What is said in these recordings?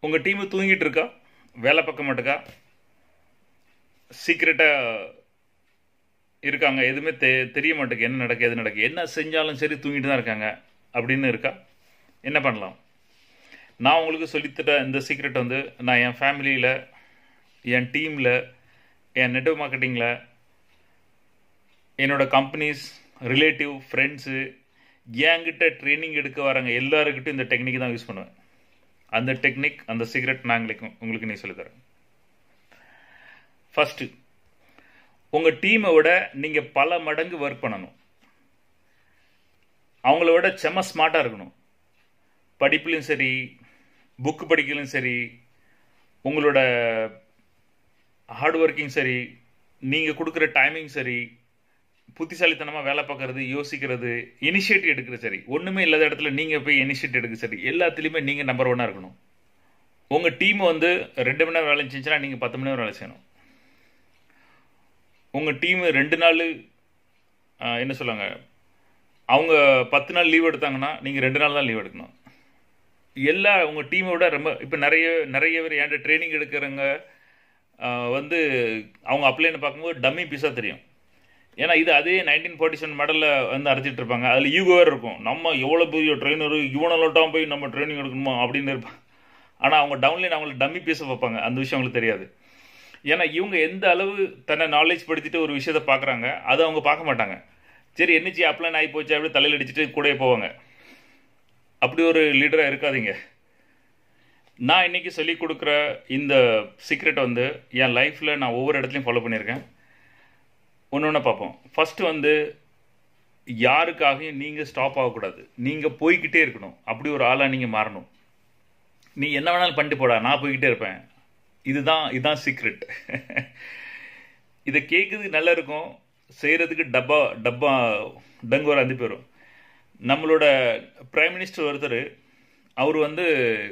உங்கள் டீமு தூங்கிட்டு இருக்கா வேலை பக்கம் மட்டுக்கா சீக்கிரட்டாக இருக்காங்க எதுவுமே தெ தெரிய மாட்டேங்குது என்ன நடக்கு எது நடக்கு என்ன செஞ்சாலும் சரி தூங்கிட்டு தான் இருக்காங்க அப்படின்னு இருக்கா என்ன பண்ணலாம் நான் உங்களுக்கு சொல்லித்தர இந்த சீக்ரெட் வந்து நான் என் ஃபேமிலியில் என் டீமில் என் நெட்வொர்க் மார்க்கெட்டிங்கில் என்னோட கம்பெனிஸ் ரிலேட்டிவ் ஃப்ரெண்ட்ஸு என்கிட்ட ட்ரைனிங் எடுக்க வராங்க எல்லாருக்கிட்டும் இந்த டெக்னிக் தான் யூஸ் பண்ணுவேன் அந்த டெக்னிக் அந்த சீக்ரெட் நான் உங்களுக்கு உங்களுக்கு நீ சொல்லித்தரேன் ஃபஸ்ட்டு உங்கள் டீமை விட நீங்கள் பல மடங்கு ஒர்க் பண்ணணும் அவங்கள விட செம்ம ஸ்மார்ட்டாக இருக்கணும் படிப்புலையும் சரி புக்கு படிக்கலும் சரி உங்களோட ஹார்ட் ஒர்க்கிங் சரி நீங்கள் கொடுக்குற டைமிங் சரி புத்திசாலித்தனமாக வேலை பார்க்கறது யோசிக்கிறது இனிஷியேட்டிவ் எடுக்கிறது சரி ஒன்றுமே இல்லாத இடத்துல நீங்கள் போய் இனிஷியேட்டிவ் எடுக்க சரி எல்லாத்துலேயுமே நீங்கள் நம்பர் ஒன்னாக இருக்கணும் உங்கள் டீம் வந்து ரெண்டு மணி நேரம் வேலை செஞ்சுன்னா நீங்கள் பத்து மணி நேரம் வேலை செய்யணும் உங்கள் டீமு ரெண்டு நாள் என்ன சொல்லுவாங்க அவங்க பத்து நாள் லீவ் எடுத்தாங்கன்னா நீங்கள் ரெண்டு நாள் தான் லீவ் எடுக்கணும் எல்லா உங்கள் டீமோட ரொம்ப இப்போ நிறைய நிறைய பேர் ஏன்ட்ட ட்ரைனிங் எடுக்கிறவங்க வந்து அவங்க அப்ளைன்னு பார்க்கும்போது டம்மி பீஸாக தெரியும் ஏன்னா இது அதே நைன்டீன் ஃபார்ட்டி செவன் மாடலில் வந்து அரைச்சிட்டு இருப்பாங்க அதில் ஈகோவே இருக்கும் நம்ம எவ்வளோ பெரிய ட்ரெயினர் இவனெல்லாம் போய் நம்ம ட்ரைனிங் எடுக்கணுமா அப்படின்னு இருப்பாங்க ஆனால் அவங்க டவுன்லைன் அவங்களுக்கு டம்மி பீஸை பார்ப்பாங்க அந்த விஷயம் அவங்களுக்கு தெரியாது ஏன்னா இவங்க எந்த அளவு தன்னை நாலேஜ் படுத்திட்டு ஒரு விஷயத்த பார்க்குறாங்க அதை அவங்க பார்க்க மாட்டாங்க சரி என்னச்சு அப்ளைன் ஆகி போச்சு அப்படி தலையில் அடிச்சுட்டு கூட போவாங்க அப்படி ஒரு லீடராக இருக்காதீங்க நான் இன்னைக்கு சொல்லி கொடுக்குற இந்த சீக்ரெட் வந்து என் லைஃப்பில் நான் ஒவ்வொரு இடத்துலையும் ஃபாலோ பண்ணியிருக்கேன் ஒன்று ஒன்று பார்ப்போம் ஃபஸ்ட்டு வந்து யாருக்காகவும் நீங்கள் ஸ்டாப் ஆகக்கூடாது நீங்கள் போய்கிட்டே இருக்கணும் அப்படி ஒரு ஆளாக நீங்கள் மாறணும் நீ என்ன வேணாலும் பண்ணிட்டு போடா நான் போய்கிட்டே இருப்பேன் இதுதான் இதுதான் சீக்ரெட் இதை கேட்குறது நல்லா இருக்கும் செய்கிறதுக்கு டப்பா டப்பா டங்கு வர அந்து போயிடும் நம்மளோட பிரைம் மினிஸ்டர் ஒருத்தர் அவர் வந்து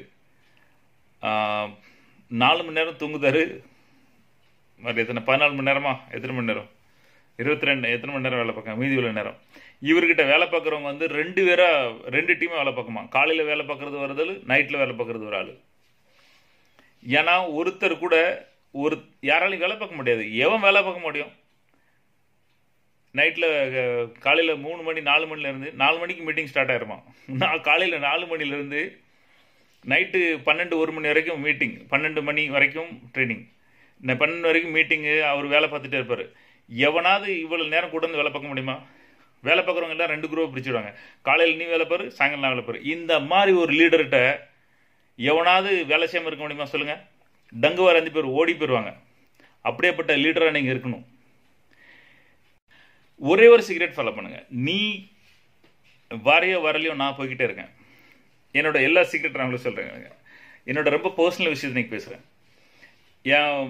நாலு மணி நேரம் தூங்குதாரு மாதிரி எத்தனை பதினாலு மணி நேரமா எத்தனை மணி நேரம் இருபத்தி ரெண்டு எத்தனை மணி நேரம் வேலை பார்க்க மீதி உள்ள நேரம் இவர்கிட்ட வேலை பார்க்குறவங்க வந்து ரெண்டு பேராக ரெண்டு டீமாக வேலை பார்க்குமா காலையில் வேலை பார்க்குறது வருதல் நைட்டில் வேலை பார்க்குறது ஒரு ஆள் ஏன்னா ஒருத்தர் கூட ஒரு யாராலையும் வேலை பார்க்க முடியாது எவன் வேலை பார்க்க முடியும் நைட்டில் காலையில் மூணு மணி நாலு மணிலேருந்து நாலு மணிக்கு மீட்டிங் ஸ்டார்ட் ஆயிருமா நான் காலையில் நாலு மணிலேருந்து நைட்டு பன்னெண்டு ஒரு மணி வரைக்கும் மீட்டிங் பன்னெண்டு மணி வரைக்கும் ட்ரைனிங் இந்த பன்னெண்டு வரைக்கும் மீட்டிங்கு அவர் வேலை பார்த்துட்டே இருப்பார் எவனாவது இவ்வளோ நேரம் கூட வந்து வேலை பார்க்க முடியுமா வேலை பார்க்குறவங்க எல்லாம் ரெண்டு குரூப் பிரிச்சுடுவாங்க காலையில் நீ வேலை பாரு சாயங்காலம் நான் வேலை பாரு இந்த மாதிரி ஒரு லீடர்கிட்ட எவனாவது வேலை செய்யாமல் இருக்க முடியுமா சொல்லுங்கள் டங்கு வர அஞ்சு பேர் ஓடி போயிடுவாங்க அப்படியேப்பட்ட லீடராக நீங்கள் இருக்கணும் ஒரே ஒரு சிகரெட் ஃபாலோ பண்ணுங்க நீ வரையோ வரலையோ நான் போய்கிட்டே இருக்கேன் என்னோட எல்லா சீக்ரெட் நான் உங்களுக்கு சொல்கிறேங்க என்னோட ரொம்ப பர்சனல் விஷயத்தை நீங்கள் பேசுகிறேன் என்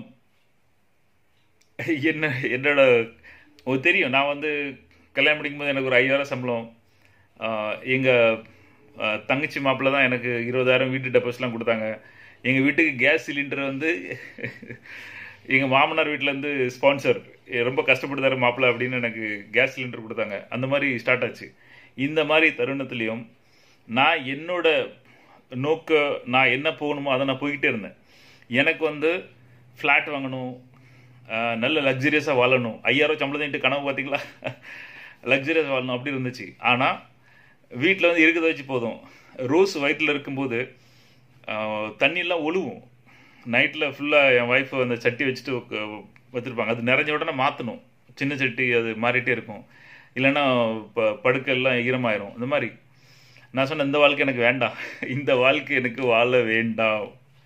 என்ன என்னோட உங்களுக்கு தெரியும் நான் வந்து கல்யாணம் முடிக்கும்போது எனக்கு ஒரு ஐயாயிரம் சம்பளம் எங்கள் தங்கச்சி மாப்பிள்ள தான் எனக்கு இருபதாயிரம் வீட்டு டெபாசிட்லாம் கொடுத்தாங்க எங்கள் வீட்டுக்கு கேஸ் சிலிண்டர் வந்து எங்கள் மாமனார் வீட்டிலேருந்து ஸ்பான்சர் ரொம்ப கஷ்டப்படுத்தாரு மாப்பிள்ள அப்படின்னு எனக்கு கேஸ் சிலிண்டர் கொடுத்தாங்க அந்த மாதிரி ஸ்டார்ட் ஆச்சு இந்த மாதிரி தருணத்துலேயும் நான் என்னோட நோக்க நான் என்ன போகணுமோ அதை நான் போய்கிட்டே இருந்தேன் எனக்கு வந்து ஃப்ளாட் வாங்கணும் நல்ல லக்ஸரியஸாக வாழணும் ஐயாயிரம் சம்பளம் கனவு பார்த்தீங்களா லக்ஸரியஸ் வாழணும் அப்படி இருந்துச்சு ஆனால் வீட்டில் வந்து இருக்கிறத வச்சு போதும் ரோஸ் வயிற்றில் இருக்கும்போது தண்ணியெல்லாம் ஒழுவும் நைட்டில் ஃபுல்லாக என் ஒய்ஃப் அந்த சட்டி வச்சுட்டு வச்சுருப்பாங்க அது நிறைஞ்ச உடனே மாற்றணும் சின்ன சட்டி அது மாறிட்டே இருக்கும் இல்லைன்னா ப படுக்கெல்லாம் ஈரமாயிரும் இந்த மாதிரி நான் சொன்ன இந்த வாழ்க்கை எனக்கு வேண்டாம் இந்த வாழ்க்கை எனக்கு வாழ வேண்டாம்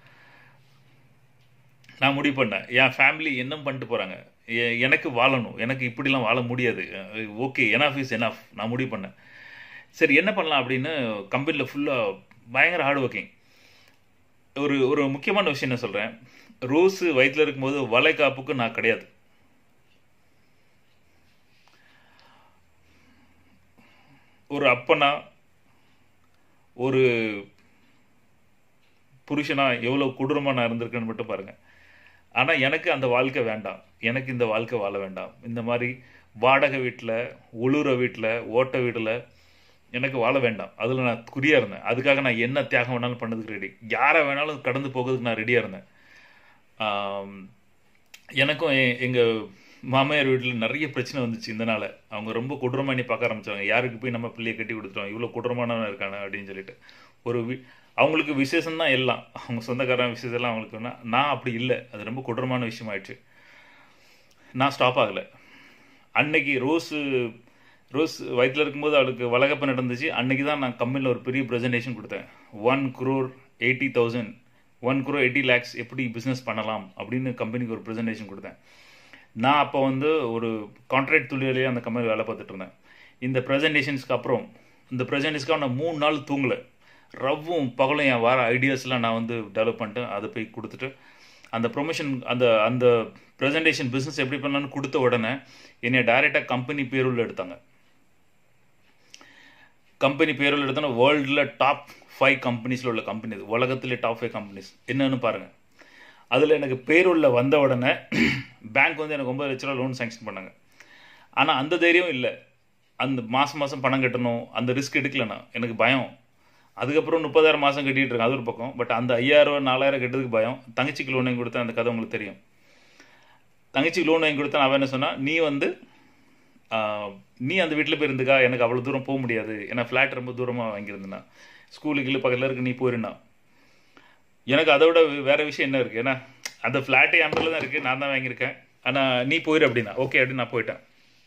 நான் முடிவு பண்ணேன் என் ஃபேமிலி என்ன பண்ணிட்டு போகிறாங்க எனக்கு வாழணும் எனக்கு இப்படிலாம் வாழ முடியாது ஓகே எனாஃப் இஸ் எனாஃப் நான் முடிவு பண்ணேன் சரி என்ன பண்ணலாம் அப்படின்னு கம்பெனியில் ஃபுல்லாக பயங்கர ஹார்ட் ஒர்க்கிங் ஒரு ஒரு முக்கியமான விஷயம் என்ன சொல்கிறேன் ரோஸு வயிற்றில் இருக்கும்போது வளைகாப்புக்கு நான் கிடையாது ஒரு அப்பனா ஒரு புருஷனா எவ்வளோ கொடூரமாக நான் இருந்திருக்கேன்னு மட்டும் பாருங்கள் ஆனால் எனக்கு அந்த வாழ்க்கை வேண்டாம் எனக்கு இந்த வாழ்க்கை வாழ வேண்டாம் இந்த மாதிரி வாடகை வீட்டில் உளுற வீட்டில் ஓட்ட வீட்டில் எனக்கு வாழ வேண்டாம் அதில் நான் குறியாக இருந்தேன் அதுக்காக நான் என்ன தியாகம் வேணாலும் பண்ணதுக்கு ரெடி யாரை வேணாலும் கடந்து போகிறதுக்கு நான் ரெடியாக இருந்தேன் ஆம், எனக்கும் எ- எங்க மாமியார் வீட்டில் நிறைய பிரச்சனை வந்துச்சு இதனால அவங்க ரொம்ப கொடூரமா நீ பார்க்க ஆரம்பிச்சாங்க யாருக்கு போய் நம்ம பிள்ளையை கட்டி கொடுத்துட்டோம் இவ்வளோ கொடூரமானவன் இருக்கானே அப்படின்னு சொல்லிட்டு ஒரு வி அவங்களுக்கு விசேஷம் தான் எல்லாம் அவங்க சொந்தக்காரன் விசேஷம் எல்லாம் அவங்களுக்கு வேணா நான் அப்படி இல்லை அது ரொம்ப கொடூரமான விஷயம் ஆயிடுச்சு நான் ஸ்டாப் ஆகலை அன்னைக்கு ரோஸு ரோஸ் வயிற்றில் இருக்கும்போது அவளுக்கு வளகப்ப நடந்துச்சு அன்னைக்கு தான் நான் கம்பெனியில் ஒரு பெரிய ப்ரெசன்டேஷன் கொடுத்தேன் one crore eighty thousand one crore eighty lakhs எப்படி பிஸ்னஸ் பண்ணலாம் அப்படின்னு கம்பெனிக்கு ஒரு ப்ரெசன்டேஷன் கொடுத்தேன் நான் அப்போ வந்து ஒரு கான்ட்ராக்ட் தொழிலையே அந்த கம்பெனி வேலை பார்த்துட்டு இருந்தேன் இந்த ப்ரெசன்டேஷன்ஸ்க்கு அப்புறம் இந்த ப்ரெசன்டேஷனுக்காக நான் மூணு நாள் தூங்கலை ரவ்வும் பகலும் என் வர ஐடியாஸ்லாம் நான் வந்து டெவலப் பண்ணிட்டு அதை போய் கொடுத்துட்டு அந்த ப்ரொமோஷன் அந்த அந்த ப்ரெசன்டேஷன் பிஸ்னஸ் எப்படி பண்ணலாம்னு கொடுத்த உடனே என்னை டைரெக்டாக கம்பெனி பேருள்ள எடுத்தாங்க கம்பெனி பேரில் எடுத்தோன்னா வேர்ல்டில் டாப் ஃபைவ் கம்பெனிஸில் உள்ள கம்பெனி இது உலகத்திலே டாப் ஃபைவ் கம்பெனிஸ் என்னன்னு பாருங்கள் அதில் எனக்கு பேருள்ள வந்த உடனே பேங்க் வந்து எனக்கு ஒன்பது லட்ச ரூபா லோன் சாங்ஷன் பண்ணாங்க ஆனால் அந்த தைரியம் இல்லை அந்த மாதம் மாதம் பணம் கட்டணும் அந்த ரிஸ்க் எடுக்கல நான் எனக்கு பயம் அதுக்கப்புறம் முப்பதாயிரம் மாதம் கட்டிட்டு இருக்கேன் அது ஒரு பக்கம் பட் அந்த ஐயாயிரம் நாலாயிரம் கட்டுறதுக்கு பயம் தங்கச்சிக்கு லோன் வாங்கி கொடுத்தேன் அந்த கதை உங்களுக்கு தெரியும் தங்கச்சிக்கு லோன் வாங்கி கொடுத்தேன் அவன் என்ன சொன்னா நீ வந்து ஆஹ், நீ அந்த வீட்டில் போய் இருந்துக்கா எனக்கு அவ்வளோ தூரம் போக முடியாது ஏன்னா ஃப்ளாட் ரொம்ப தூரமாக வாங்கியிருந்தேன்னா ஸ்கூலுக்கு இல்லை பக்கத்தில் இருக்கு நீ போயிருந்தா எனக்கு அதை விட வேற விஷயம் என்ன இருக்கு ஏன்னா அந்த ஃப்ளாட்டே என் பேர்ல தான் இருக்கு நான் தான் வாங்கியிருக்கேன் ஆனால் நீ போயிரு அப்படின்னா ஓகே அப்படின்னு நான் போயிட்டேன்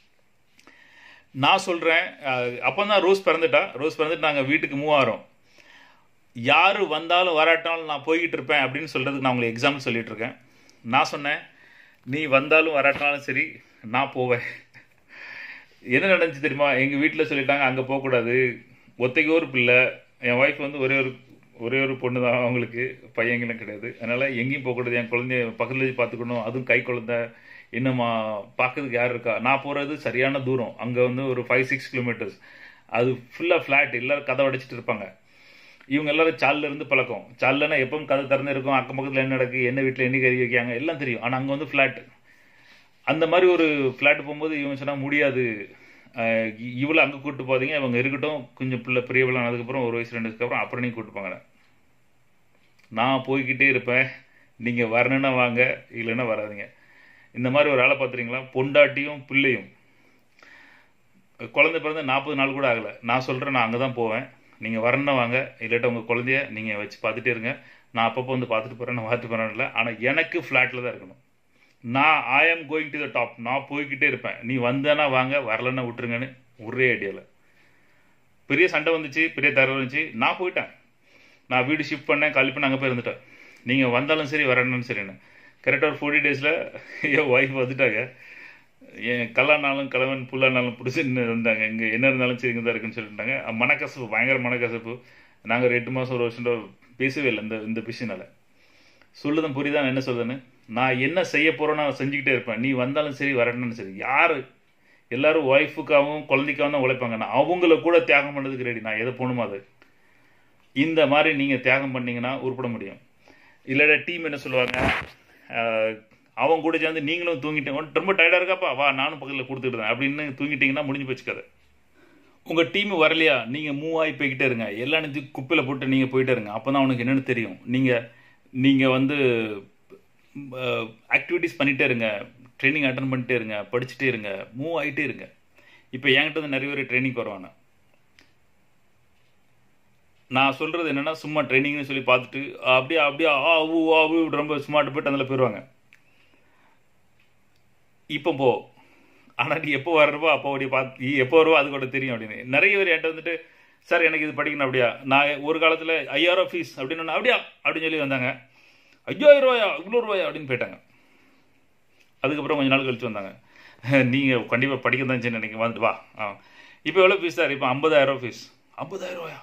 நான் சொல்றேன் அப்போ தான் ரோஸ் பிறந்துட்டா ரோஸ் பிறந்துட்டு நாங்கள் வீட்டுக்கு மூவ் ஆகிறோம் யார் வந்தாலும் வராட்டாலும் நான் போய்கிட்டு இருப்பேன் அப்படின்னு சொல்றதுக்கு நான் உங்களுக்கு எக்ஸாம்பிள் சொல்லிட்டு இருக்கேன் நான் சொன்னேன் நீ வந்தாலும் வராட்டாலும் சரி நான் போவேன் என்ன நடந்துச்சு தெரியுமா எங்கள் வீட்டில் சொல்லிட்டாங்க அங்கே போகக்கூடாது ஒத்தைக்கு ஒரு பிள்ளை என் ஒய்ஃப் வந்து ஒரே ஒரு ஒரே ஒரு பொண்ணு தான் அவங்களுக்கு பையங்களும் கிடையாது அதனால எங்கேயும் போகக்கூடாது என் குழந்தைய பக்கத்துல வச்சு பார்த்துக்கணும் அதுவும் கை குழந்தை என்னம்மா பார்க்கறதுக்கு யார் இருக்கா நான் போகிறது சரியான தூரம் அங்கே வந்து ஒரு ஃபைவ் சிக்ஸ் கிலோமீட்டர்ஸ் அது ஃபுல்லாக ஃப்ளாட் எல்லாரும் கதை அடைச்சிட்டு இருப்பாங்க இவங்க எல்லாரும் சால்ல இருந்து பழக்கம் சால்லனா எப்பவும் கதை திறந்து இருக்கும் அக்கம் பக்கத்தில் என்ன நடக்கு என்ன வீட்டில் என்ன கறி வைக்காங்க எல்லாம் தெரியும் ஆனால் அங்கே வந்து ஃப்ளாட் அந்த மாதிரி ஒரு ஃப்ளாட் போகும்போது இவங்க சொன்னா முடியாது அஹ் இ- இவளை அங்கே கூட்டு போதீங்க இவங்க இருக்கட்டும் கொஞ்சம் பிள்ளை பெரியவள ஆனதுக்கப்புறம் ஒரு வயசு ரெண்டு வயசுக்கு அப்புறம் அப்புறம் நீங்க கூட்டு போங்க நான் போய்கிட்டே இருப்பேன் நீங்க வரணும்னா வாங்க இல்லைன்னா வராதீங்க இந்த மாதிரி ஒரு ஆளை பார்த்துறீங்களா பொண்டாட்டியும் பிள்ளையும் குழந்தை பிறந்து நாற்பது நாள் கூட ஆகலை நான் சொல்கிறேன் நான் அங்கே தான் போவேன் நீங்கள் வரணும்னா வாங்க இல்லாட்ட உங்கள் குழந்தைய நீங்கள் வச்சு பார்த்துட்டே இருங்க நான் அப்பப்போ வந்து பார்த்துட்டு போகிறேன் நான் பார்த்துட்டு போகிறேன் இல்லை ஆனால் எனக்கு ஃப்ளாட்டில் தான் இருக்கணும் நான் ஐ am going to the top நான் போய்கிட்டே இருப்பேன் நீ வந்தேன்னா வாங்க வரலன்னா விட்டுருங்கன்னு ஒரே ஐடியாவில் பெரிய சண்டை வந்துச்சு பெரிய தர வந்துச்சு நான் போயிட்டேன் நான் வீடு ஷிஃப்ட் பண்ணேன் காலி பண்ண அங்கே போய் இருந்துட்டேன் நீங்கள் வந்தாலும் சரி வரணும்னு சரின்னு கரெக்டாக ஒரு ஃபோர்ட்டி டேஸில் என் ஒய்ஃப் வந்துட்டாங்க என் கல்லானாலும் கலவன் புல்லானாலும் பிடிச்சின்னு இருந்தாங்க இங்கே என்ன இருந்தாலும் சரி இங்கே தான் இருக்குன்னு சொல்லிட்டாங்க மனக்கசப்பு பயங்கர மனக்கசப்பு நாங்கள் ஒரு எட்டு மாதம் ஒரு வருஷம் பேசவே இல்லை இந்த இந்த விஷயனால சொல்லுதான் புரியுதா நான் என்ன சொல்றேன்னு நான் என்ன செய்ய போறேன்னு நான் செஞ்சுக்கிட்டே இருப்பேன் நீ வந்தாலும் சரி வரணும்னு சரி யாரு எல்லாரும் ஒய்ஃபுக்காகவும் குழந்தைக்காகவும் தான் உழைப்பாங்க நான் அவங்கள கூட தியாகம் பண்ணதுக்கு ரெடி நான் எதை போகணுமோ அது இந்த மாதிரி நீங்க தியாகம் பண்ணீங்கன்னா உருப்பட முடியும் இல்லைடா டீம் என்ன சொல்லுவாங்க ஆஹ், அவங்க கூட சேர்ந்து நீங்களும் தூங்கிட்டீங்க ரொம்ப டயர்டா இருக்காப்பா வா நானும் பக்கத்தில் கொடுத்துக்கிட்டேன் அப்படின்னு தூங்கிட்டீங்கன்னா முடிஞ்சு போச்சு கதை உங்க டீம் வரலையா நீங்க மூவ் ஆகி போய்கிட்டே இருங்க எல்லா நேரத்தையும் குப்பையில போட்டு நீங்க போயிட்டே இருங்க அப்பதான் உனக்கு என்னன்னு தெரியும் நீங்க நீங்க வந்து ஆக்டிவிட்டிஸ் பண்ணிட்டே இருங்க ட்ரைனிங் அட்டன் பண்ணிட்டே இருங்க படிச்சுட்டே இருங்க மூவ் ஆகிட்டே இருங்க இப்போ என்கிட்ட வந்து நிறைய பேர் ட்ரைனிங் வருவாங்க நான் சொல்றது என்னன்னா சும்மா ட்ரைனிங்னு சொல்லி பார்த்துட்டு அப்படியே அப்படியே ஆ ஊ ஆ ஊ ரொம்ப ஸ்மார்ட் போயிட்டு அதில் போயிடுவாங்க இப்போ போ ஆனால் நீ எப்போ வர்றப்போ அப்போ அப்படியே பார்த்து நீ எப்போ வருவோ அது கூட தெரியும் அப்படின்னு நிறைய பேர் என்கிட்ட வந்துட்டு சார் எனக்கு இது படிக்கணும் அப்படியா நான் ஒரு காலத்தில் ஐயாயிரம் ஃபீஸ் அப்படின்னு சொன்னேன், அப்படியா அப்படின்னு சொல்லி வந்தாங்க ஐயாயிரம் ரூபாயா இவ்வளோ ரூபாயா அப்படின்னு போயிட்டாங்க அதுக்கப்புறம் கொஞ்ச நாள் கழிச்சு வந்தாங்க நீங்கள் கண்டிப்பாக படிக்க தான் செய்யணும் நீங்கள் வந்துட்டு வா ஆ இப்போ எவ்வளோ ஃபீஸ் சார் இப்போ ஐம்பதாயிரம் ஃபீஸ் ஐம்பதாயிரம் ரூபாயா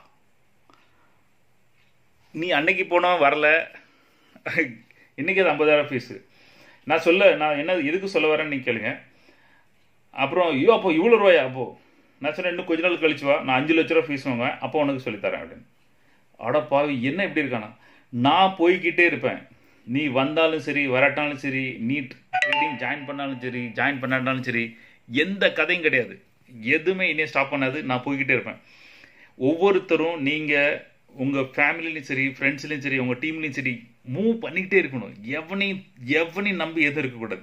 நீ அன்னைக்கு போனவன் வரல இன்னைக்கு அது ஐம்பதாயிரம் ஃபீஸு நான் சொல்ல நான் என்ன எதுக்கு சொல்ல வரேன்னு நீங்க கேளுங்க அப்புறம் ஐயோ அப்போ இவ்வளோ ரூபாயா அப்போ நான் சொன்னேன் இன்னும் கொஞ்ச நாள் கழிச்சு வா நான் அஞ்சு லட்ச ரூபா ஃபீஸ் வாங்குவேன் அப்போ உனக்கு சொல்லித்தரேன் அப்படின்னு அட பாவி என்ன இப்படி இருக்கானா நான் போய்கிட்டே இருப்பேன் நீ வந்தாலும் சரி வராட்டாலும் சரி நீ ட்ரேடிங் ஜாயின் பண்ணாலும் சரி ஜாயின் பண்ணாட்டாலும் சரி எந்த கதையும் கிடையாது எதுவுமே இனியும் ஸ்டாப் பண்ணாது நான் போய்கிட்டே இருப்பேன் ஒவ்வொருத்தரும் நீங்கள் உங்கள் ஃபேமிலிலையும் சரி ஃப்ரெண்ட்ஸ்லையும் சரி உங்கள் டீம்லையும் சரி மூவ் பண்ணிக்கிட்டே இருக்கணும் எவனையும் எவனையும் நம்பி எதுவும் இருக்கக்கூடாது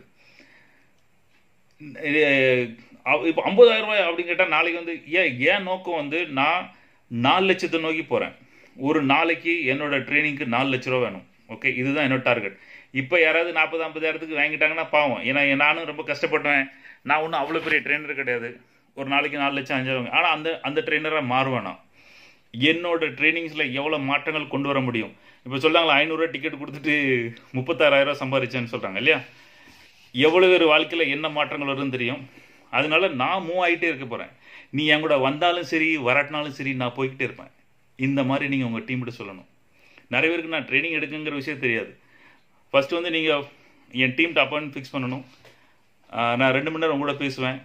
இப்போ ஐம்பதாயிரம் ரூபாய் அப்படின்னு கேட்டால் நாளைக்கு வந்து ஏன் ஏன் நோக்கம் வந்து நான் நாலு லட்சத்தை நோக்கி போகிறேன் ஒரு நாளைக்கு என்னோட ட்ரைனிங்க்கு நாலு லட்ச ரூபா வேணும் ஓகே இதுதான் என்னோட டார்கெட் இப்போ யாராவது நாற்பது ஐம்பதாயிரத்துக்கு வாங்கிட்டாங்கன்னா பாவம் ஏன்னா நானும் ரொம்ப கஷ்டப்பட்டேன் நான் ஒன்றும் அவ்வளோ பெரிய ட்ரெயினர் கிடையாது ஒரு நாளைக்கு நாலு லட்சம் அஞ்சாயிரம் ஆனால் அந்த அந்த ட்ரெயினராக மாறுவேன் நான் என்னோட ட்ரைனிங்ஸில் எவ்வளோ மாற்றங்கள் கொண்டு வர முடியும் இப்போ சொல்கிறாங்களா ஐநூறுரூவா டிக்கெட் கொடுத்துட்டு முப்பத்தாறாயிரம் சம்பாதிச்சேன்னு சொல்கிறாங்க இல்லையா எவ்வளோ பேர் வாழ்க்கையில் என்ன மாற்றங்கள் வருதுன்னு தெரியும் அதனால நான் மூவ் ஆகிட்டே இருக்க போகிறேன் நீ என் கூட வந்தாலும் சரி வரட்டினாலும் சரி நான் போய்கிட்டே இருப்பேன் இந்த மாதிரி நீங்கள் உங்கள் டீம்கிட்ட சொல்லணும் நிறைய பேருக்கு நான் ட்ரைனிங் எடுக்குங்கிற விஷயம் தெரியாது ஃபஸ்ட்டு வந்து நீங்கள் என் டீம்கிட்ட அப்பாயின்ட் ஃபிக்ஸ் பண்ணணும் நான் ரெண்டு மணி நேரம் உங்களோட பேசுவேன்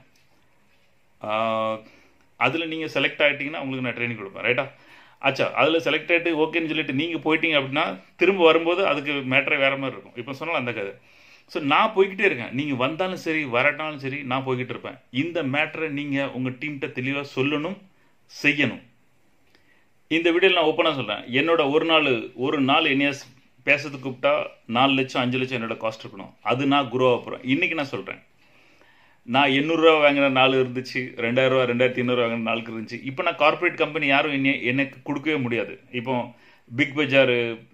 அதில் நீங்கள் செலக்ட் ஆகிட்டீங்கன்னா உங்களுக்கு நான் ட்ரைனிங் கொடுப்பேன் ரைட்டா ஆச்சா அதில் செலக்ட் ஆகிட்டு ஓகேன்னு சொல்லிட்டு நீங்கள் போயிட்டீங்க அப்படின்னா திரும்ப வரும்போது அதுக்கு மேட்டரே வேறு மாதிரி இருக்கும் இப்போ சொன்னாலும் அந்த கதை ஸோ நான் போய்கிட்டே இருக்கேன் நீங்கள் வந்தாலும் சரி வரட்டாலும் சரி நான் போய்கிட்டு இருப்பேன் இந்த மேட்டரை நீங்கள் உங்கள் டீம்கிட்ட தெளிவாக சொல்லணும் செய்யணும் இந்த வீடியோவில் நான் ஓப்பனாக சொல்கிறேன் என்னோட ஒரு நாள் ஒரு நாள் என்னைய பேசுறதுக்கு கூப்பிட்டா நாலு லட்சம் அஞ்சு லட்சம் என்னோட காஸ்ட் இருக்கணும் அது நான் குரோ போகிறேன் இன்றைக்கி நான் சொல்கிறேன் நான் எண்ணூறுரூவா வாங்கின நாள் இருந்துச்சு ரெண்டாயிரரூவா ரெண்டாயிரத்தி ஐநூறுரூவா வாங்கின நாளுக்கு இருந்துச்சு இப்போ நான் கார்ப்பரேட் கம்பெனி யாரும் என்ன எனக்கு கொடுக்கவே முடியாது இப்போ Big Bazaar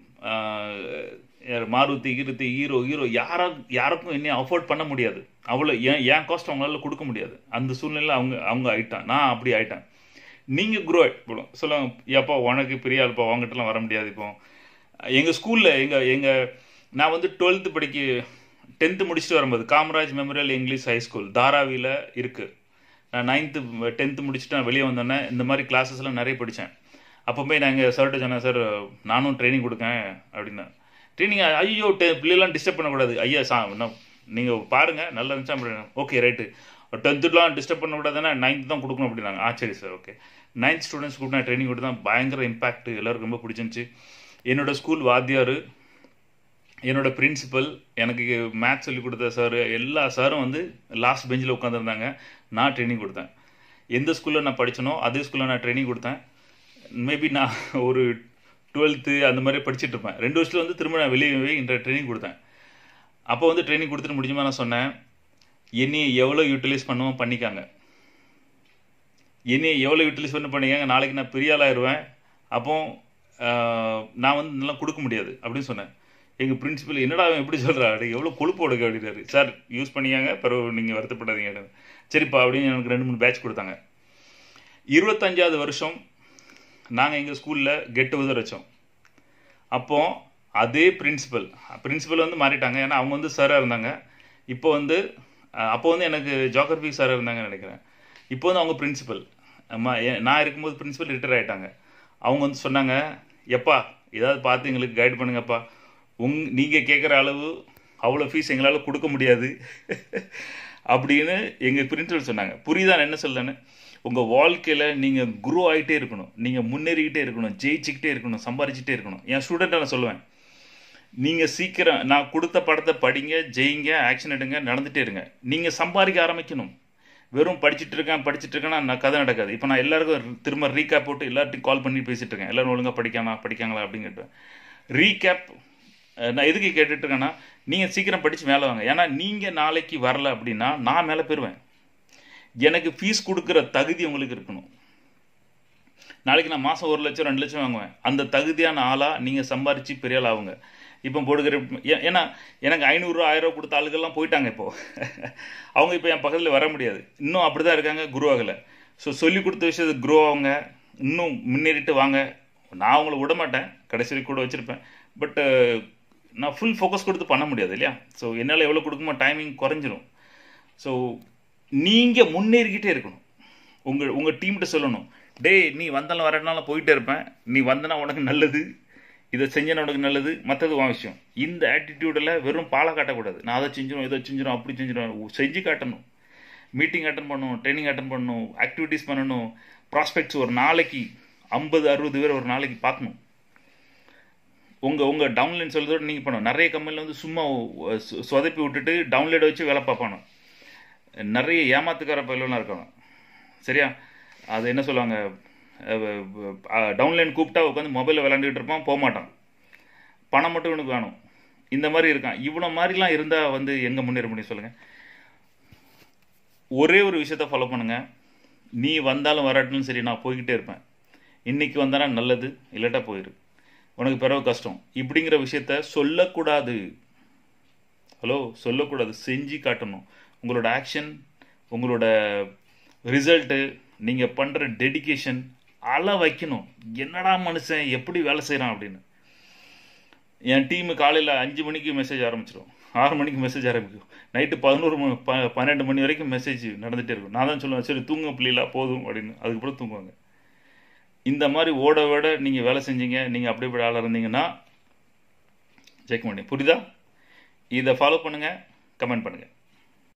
Maruti Kriti hero hero யாரா யாருக்கும் என்ன அஃபோர்ட் பண்ண முடியாது அவ்வளோ ஏன் என் காஸ்ட் அவங்களால கொடுக்க முடியாது அந்த சூழ்நிலையில் அவங்க அவங்க ஆயிட்டான் நான் அப்படி ஆயிட்டேன் நீங்கள் குரோ ஆகிடும் சொல்லுவாங்க ஏப்பா உனக்கு பெரிய ஆள்ப்பா உங்ககிட்டலாம் வர முடியாது இப்போ எங்கள் ஸ்கூலில் எங்கள் எங்கள் நான் வந்து டுவெல்த்து படிக்க டென்த்து முடிச்சுட்டு வரும்போது Kamaraj memorial English high school தாராவியில் இருக்குது நான் நைன்த்து டென்த்து முடிச்சுட்டு நான் வெளியே வந்தோன்னே இந்த மாதிரி கிளாஸஸ்லாம் நிறைய படித்தேன் அப்போ போய் நான் எங்கள் சார்கிட்ட சொன்னேன் சார் நானும் ட்ரைனிங் கொடுக்கேன் அப்படின்னா ட்ரைனிங் ஐயோ டெ பிள்ளைலாம் டிஸ்டர்ப் பண்ணக்கூடாது ஐயா சா நீங்கள் பாருங்கள் நல்லா இருந்துச்சா அப்படின்னா ஓகே ரைட்டு டென்த்துலாம் டிஸ்டர்ப் பண்ணக்கூடாதுன்னா நைன்த்து தான் கொடுக்கணும் அப்படின்னாங்க ஆ சரி சார் ஓகே நைன்த் ஸ்டூடெண்ட்ஸ் கூட நான் ட்ரைனிங் கொடுத்து தான் பயங்கர இம்பாக்ட் எல்லாருக்கும் ரொம்ப பிடிச்சிருந்துச்சி என்னோடய ஸ்கூல் வாத்தியார் என்னோட பிரின்சிபல் எனக்கு மேத்ஸ் சொல்லி கொடுத்த சார் எல்லா சாரும் வந்து லாஸ்ட் பெஞ்சில் உட்காந்துருந்தாங்க நான் ட்ரைனிங் கொடுத்தேன் எந்த ஸ்கூலில் நான் படித்தனோ அதே ஸ்கூலில் நான் ட்ரைனிங் கொடுத்தேன் மேபி நான் ஒரு டுவெல்த்து அந்த மாதிரி படிச்சுட்டு இருப்பேன் ரெண்டு வருஷத்தில் வந்து திரும்ப நான் வெளியே போய் இந்த ட்ரைனிங் கொடுத்தேன் அப்போ வந்து ட்ரைனிங் கொடுத்துட்டு முடிஞ்சுமா நான் சொன்னேன் என்னையை எவ்வளோ யூட்டிலைஸ் பண்ணுவோம் பண்ணிக்காங்க என்னையை எவ்வளோ யூட்டிலைஸ் பண்ணி பண்ணிக்காங்க நாளைக்கு நான் பெரிய ஆளாயிருவேன் அப்போ நான் வந்து நல்லா கொடுக்க முடியாது அப்படின்னு சொன்னேன் எங்கள் பிரின்சிபல் என்னடா அவன் எப்படி சொல்கிறாரு எவ்வளோ கொழுப்பு கொடுக்க அப்படின்னாரு சார் யூஸ் பண்ணிக்காங்க பிறகு நீங்கள் வருத்தப்படாதீங்க சரிப்பா அப்படின்னு எனக்கு ரெண்டு மூணு பேட்ச் கொடுத்தாங்க இருபத்தஞ்சாவது வருஷம் நாங்கள் எங்கள் ஸ்கூலில் கெட் டுகெதர் வச்சோம் அப்போ அதே பிரின்சிபல் பிரின்சிபல் வந்து மாறிட்டாங்க ஏன்னா அவங்க வந்து சாராக இருந்தாங்க இப்போ வந்து அப்போ வந்து எனக்கு ஜாகிரபி சாராக இருந்தாங்கன்னு நினைக்கிறேன் இப்போ வந்து அவங்க பிரின்சிபல் அம்மா நான் இருக்கும்போது பிரின்சிபல் ரிட்டையர் ஆகிட்டாங்க அவங்க வந்து சொன்னாங்க எப்பா ஏதாவது பார்த்து எங்களுக்கு கைட் பண்ணுங்கப்பா உங் நீங்கள் கேட்குற அளவு அவ்வளோ ஃபீஸ் எங்களால் கொடுக்க முடியாது அப்படின்னு எங்கள் பிரின்சிபல் சொன்னாங்க புரியுதா என்ன சொல்லுன்னு உங்கள் வாழ்க்கையில் நீங்கள் குரோ ஆகிட்டே இருக்கணும் நீங்கள் முன்னேறிக்கிட்டே இருக்கணும் ஜெயிச்சுக்கிட்டே இருக்கணும் சம்பாரிச்சிட்டே இருக்கணும் என் ஸ்டூடெண்ட்டை நான் சொல்லுவேன் நீங்கள் சீக்கிரம் நான் கொடுத்த படத்தை படிங்க ஜெயிங்க ஆக்ஷன் எடுங்க நடந்துகிட்டே இருங்க நீங்கள் சம்பாதிக்க ஆரம்பிக்கணும் வெறும் படிச்சுட்டு இருக்கேன் படிச்சுட்டு இருக்கேன்னா நான் கதை நடக்காது இப்போ நான் எல்லாருக்கும் திரும்ப ரீகேப் போட்டு எல்லார்ட்டையும் கால் பண்ணி பேசிட்டு இருக்கேன் எல்லாரும் ஒழுங்காக படிக்கானா படிக்காங்களா அப்படின்னு கேட்டேன் ரீகேப் நான் எதுக்கு கேட்டுட்டு இருக்கேன்னா நீங்கள் சீக்கிரம் படித்து மேலே வாங்க ஏன்னா நீங்கள் நாளைக்கு வரல அப்படின்னா நான் மேலே போயிடுவேன் எனக்கு ஃபீஸ் கொடுக்குற தகுதி உங்களுக்கு இருக்கணும் நாளைக்கு நான் மாதம் ஒரு லட்சம் ரெண்டு லட்சம் வாங்குவேன் அந்த தகுதியான ஆளாக நீங்கள் சம்பாரித்து பெரிய ஆள் ஆகுங்க இப்போ போடுகிற ஏன்னா எனக்கு ஐநூறுரூவா ஆயிரம் கொடுத்த ஆளுகள்லாம் போயிட்டாங்க இப்போது அவங்க இப்போ என் பக்கத்தில் வர முடியாது இன்னும் அப்படி தான் இருக்காங்க குரோ ஆகலை ஸோ சொல்லி கொடுத்த விஷயத்து குரோ ஆகுங்க இன்னும் முன்னேறிட்டு வாங்க நான் அவங்கள விட மாட்டேன் கடைசி கூட வச்சுருப்பேன் பட்டு நான் ஃபுல் ஃபோக்கஸ் கொடுத்து பண்ண முடியாது இல்லையா ஸோ என்னால் எவ்வளோ கொடுக்குமோ டைமிங் குறைஞ்சிரும் ஸோ நீங்கள் முன்னேறிக்கிட்டே இருக்கணும் உங்கள் உங்கள் டீம்கிட்ட சொல்லணும் டேய் நீ வந்தாலும் வரனாலும் போயிட்டே இருப்பேன் நீ வந்தனா உனக்கு நல்லது இதை செஞ்சனா உனக்கு நல்லது மற்றது உன் விஷயம் இந்த ஆட்டிடியூடில் வெறும் பாலை காட்டக்கூடாது நான் அதை செஞ்சிடும் இதை செஞ்சிடும் அப்படி செஞ்சிடும் செஞ்சு காட்டணும் மீட்டிங் அட்டன் பண்ணணும் ட்ரைனிங் அட்டன் பண்ணணும் ஆக்டிவிட்டீஸ் பண்ணணும் ப்ராஸ்பெக்ட்ஸ் ஒரு நாளைக்கு ஐம்பது அறுபது பேர் ஒரு நாளைக்கு பார்க்கணும் உங்கள் உங்கள் டவுன்லைன் சொல்கிறதோட நீங்கள் பண்ணணும் நிறைய கம்பெனியில் வந்து சும்மா சொதப்பி விட்டுட்டு டவுன்லோட் வச்சு வேலை பார்ப்பானோ நிறைய ஏமாத்துக்கார பயிலாம் இருக்கணும் சரியா அது என்ன சொல்லுவாங்க டவுன்லைன் கூப்பிட்டா உட்காந்து மொபைலில் விளாண்டுக்கிட்டு இருப்பான் போக மாட்டான் பணம் மட்டும் இவனுக்கு வேணும் இந்த மாதிரி இருக்கான் இவ்வளோ மாதிரிலாம் இருந்தால் வந்து எங்கே முன்னேற முடியும் சொல்லுங்கள் ஒரே ஒரு விஷயத்த ஃபாலோ பண்ணுங்க நீ வந்தாலும் வராட்டிலும் சரி நான் போய்கிட்டே இருப்பேன் இன்னைக்கு வந்தானா நல்லது இல்லாட்டா போயிரு உனக்கு பிறகு கஷ்டம் இப்படிங்கிற விஷயத்த சொல்லக்கூடாது ஹலோ சொல்லக்கூடாது செஞ்சு காட்டணும் உங்களோட ஆக்ஷன் உங்களோட ரிசல்ட்டு நீங்கள் பண்ணுற டெடிகேஷன் அள வைக்கணும் என்னடா மனுஷன் எப்படி வேலை செய்கிறான் அப்படின்னு என் டீமு காலையில் அஞ்சு மணிக்கு மெசேஜ் ஆரம்பிச்சிடும் ஆறு மணிக்கு மெசேஜ் ஆரம்பிக்கும் நைட்டு பதினோரு மணி ப பன்னெண்டு மணி வரைக்கும் மெசேஜ் நடந்துகிட்டே இருக்கும் நான் தான் சொல்லுவேன் சரி தூங்க பிள்ளைலாம் போதும் அப்படின்னு அதுக்கப்புறம் தூங்குவாங்க இந்த மாதிரி ஓட ஓட நீங்கள் வேலை செஞ்சீங்க நீங்கள் அப்படி இப்படி ஆளாக இருந்தீங்கன்னா ஜெயிக்க முடியும் புரியுதா இதை ஃபாலோ பண்ணுங்கள் கமெண்ட் பண்ணுங்கள்